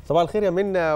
صباح الخير يا منا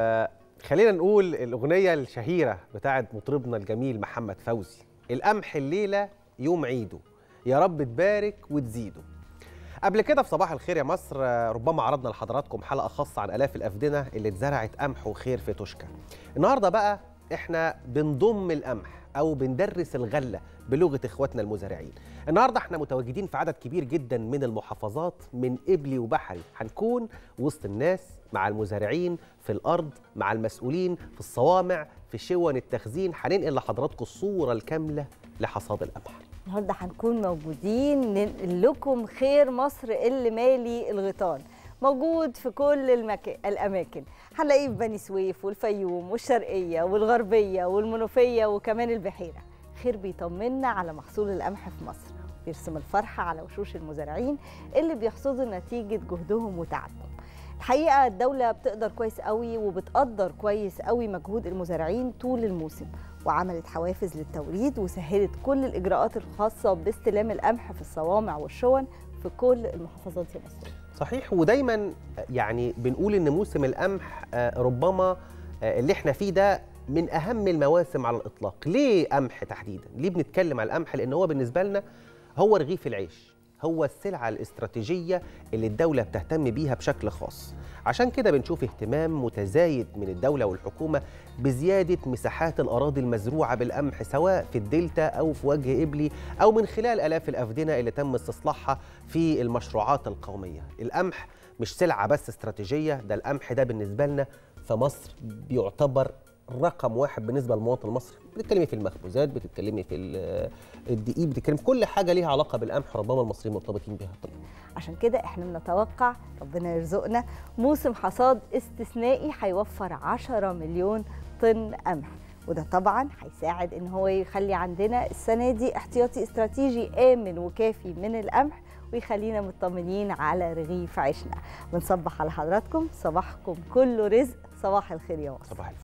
وخلينا نقول الأغنية الشهيرة بتاعت مطربنا الجميل محمد فوزي القمح الليلة يوم عيده يا رب تبارك وتزيده قبل كده في صباح الخير يا مصر ربما عرضنا لحضراتكم حلقة خاصة عن آلاف الأفدنة اللي اتزرعت قمح وخير في توشكا النهاردة بقى احنا بنضم القمح أو بندرس الغلة بلغة إخواتنا المزارعين النهاردة احنا متواجدين في عدد كبير جدا من المحافظات من قبلي وبحري هنكون وسط الناس مع المزارعين في الأرض مع المسؤولين في الصوامع في شون التخزين هننقل لحضراتكم الصورة الكاملة لحصاد القمح النهارده هنكون موجودين ننقل لكم خير مصر اللي مالي الغيطان موجود في كل المكان الاماكن هنلاقيه في بني سويف والفيوم والشرقيه والغربيه والمنوفيه وكمان البحيره خير بيطمنا على محصول القمح في مصر بيرسم الفرحه على وشوش المزارعين اللي بيحصدوا نتيجه جهدهم وتعبهم الحقيقه الدوله بتقدر كويس قوي وبتقدر كويس قوي مجهود المزارعين طول الموسم وعملت حوافز للتوريد وسهلت كل الاجراءات الخاصه باستلام القمح في الصوامع والشون في كل المحافظات يا مصر صحيح ودايما يعني بنقول ان موسم القمح آه، ربما آه، اللي احنا فيه ده من اهم المواسم على الاطلاق ليه قمح تحديدا ليه بنتكلم على القمح لان هو بالنسبه لنا هو رغيف العيش هو السلعه الاستراتيجيه اللي الدوله بتهتم بيها بشكل خاص عشان كده بنشوف اهتمام متزايد من الدوله والحكومه بزياده مساحات الاراضي المزروعه بالقمح سواء في الدلتا او في وجه قبلي او من خلال الاف الافدنه اللي تم استصلاحها في المشروعات القوميه القمح مش سلعه بس استراتيجيه ده القمح ده بالنسبه لنا في مصر بيعتبر رقم واحد بالنسبه للمواطن المصري بتتكلمي في المخبوزات بتتكلمي في ال- الدقيق بتتكلمي في كل حاجه ليها علاقه بالقمح ربما المصريين مرتبطين بيها طبعا عشان كده احنا بنتوقع ربنا يرزقنا موسم حصاد استثنائي هيوفر 10 مليون طن قمح وده طبعا هيساعد ان هو يخلي عندنا السنه دي احتياطي استراتيجي امن وكافي من القمح ويخلينا مطمنين على رغيف عيشنا بنصبح على حضراتكم صباحكم كله رزق صباح الخير يا مصر صباح الفل